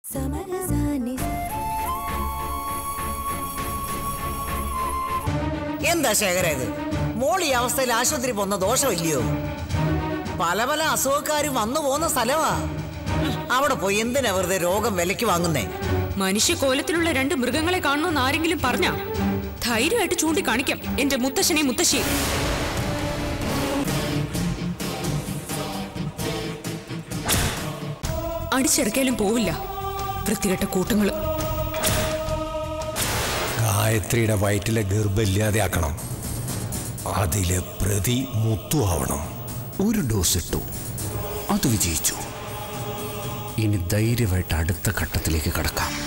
എന്താ ശേഖര ഇത് മോൾ ഈ അവസ്ഥയിൽ ആശുപത്രി പോന്ന ദോഷമില്ലയോ പല പല അസുഖക്കാരും വന്നു പോകുന്ന സ്ഥലമാ അവിടെ പോയി എന്തിനാ വെറുതെ രോഗം വിലക്ക് വാങ്ങുന്നേ മനുഷ്യകോലത്തിലുള്ള രണ്ട് മൃഗങ്ങളെ കാണണമെന്ന് ആരെങ്കിലും പറഞ്ഞ ധൈര്യമായിട്ട് ചൂണ്ടിക്കാണിക്കാം എന്റെ മുത്തശ്ശനെയും മുത്തശ്ശിയും അടിച്ചിറക്കിയാലും പോവില്ല വൃത്തികെട്ട കൂട്ടങ്ങള് ഗായത്രിയുടെ വയറ്റിലെ ഗർഭം ഇല്ലാതെയാക്കണം അതിലെ പ്രതി മുത്തു ആവണം ഒരു ഡോസ് ഇട്ടു അത് വിജയിച്ചു ഇനി ധൈര്യമായിട്ട് അടുത്ത ഘട്ടത്തിലേക്ക് കടക്കാം